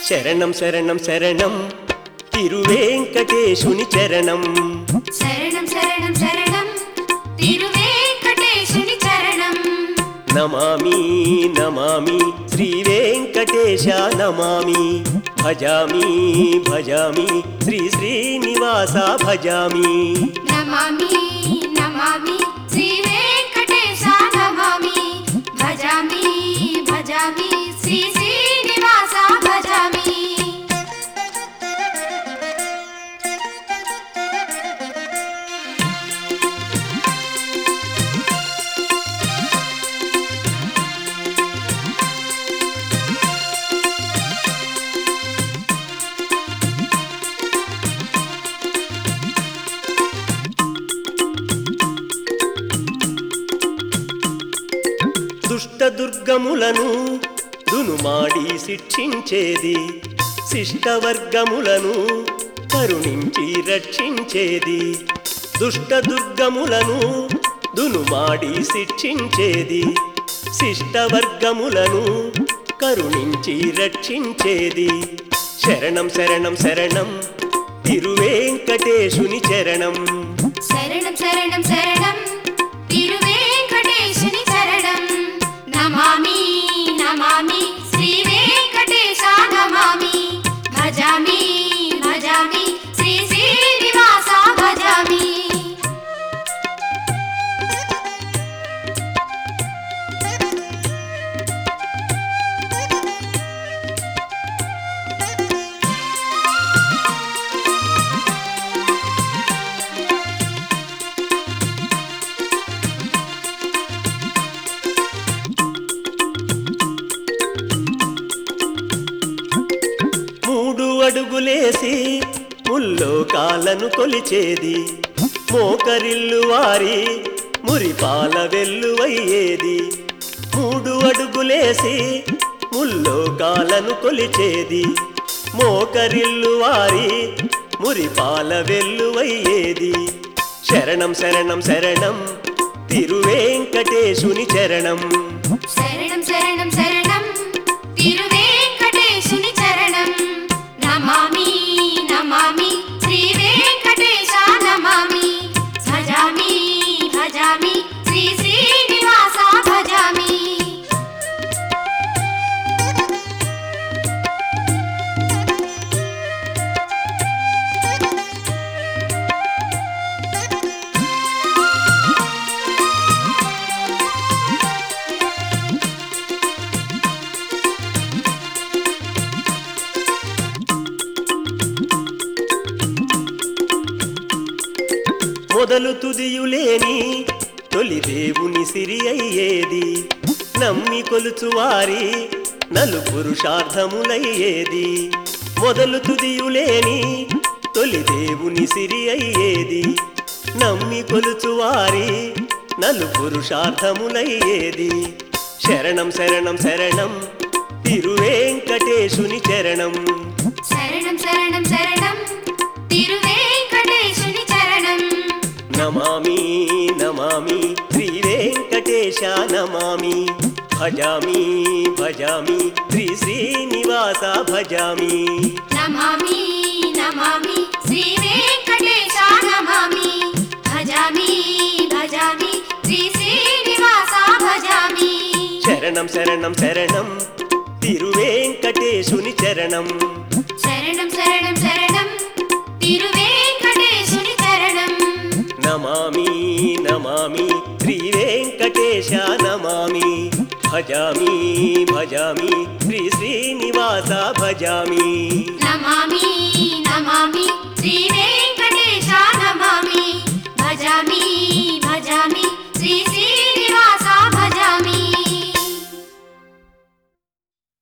శరణం శరణం శరణం తిరువేంకటేశుని చరణం శరణం శరణం శరణం తిరువేంకటేశుని చరణం నమామి నమామి శ్రీ వెంకటేశ నమామి భజామి భజామి శ్రీ శ్రీనివాస భజామి నమామి నమామి శ్రీ వెంకటేశ నమామి భజామి భజామి శ్రీ శ్రీనివాస భజామి దుష్ట దుర్గములను దునుమాడి శిక్షించేది శిష్టవర్గములను కరుణించి రక్షించేది దుష్ట దుర్గములను దునుమాడి శిక్షించేది శిష్టవర్గములను కరుణించి రక్షించేది శరణం శరణం శరణం తిరువేంకటేశుని చరణం శరణం శరణం శరణం తిరువేంకటేశుని చరణం నమామి నమామి శ్రీ వెంకటేశ నమామి భజామి భజామి శ్రీ శ్రీనివాస భజామి మూడు అడుగులేసి ముల్లోకాలను కొలిచేది మోకరిల్లు వారి మురిపాల వెల్లువయ్యేది మూడు అడుగులేసి ముల్లోకాలను కొలిచేది మోకరిల్లు వారి మురిపాల వెల్లువయ్యేది శరణం శరణం శరణం తిరువేంకటేశుని చరణం శరణం శరణం శరణం తిరువేంకటేశుని చరణం నమామి నమామి శ్రీ వెంకటేశ నమామి భజామి భజామి శ్రీ శ్రీనివాస భజామి మొదలు తుదియులేని తొలి దేవుని సిరి అయ్యేది నమ్మి కొలుచు వారి నలు పురుషార్థములయ్యేది మొదలు తుదియులేని తొలి దేవుని సిరి అయ్యేది నమ్మి కొలుచు వారి నలు పురుషార్థములయ్యేది శరణం శరణం శరణం తిరువేంకటేశుని చరణం శరణం శరణం శరణం తిరువేంకటేశుని చరణం నమామి నమామి శ్రీ వెంకటేశ నమామి భజామి భజామి శ్రీ శ్రీనివాస భజామి నమామి నమామి శ్రీ వెంకటేశ నమామి భజామి భజామి శ్రీ శ్రీనివాస భజామి శరణం శరణం శరణం తిరువేంకటేశుని చరణం శరణం శరణం శరణం తిరువేంకటేశుని చరణం నమామి నమామి శ్రీ వెంకటేశ నమామి భజామి భజామి శ్రీ శ్రీనివాస భజామి నమామి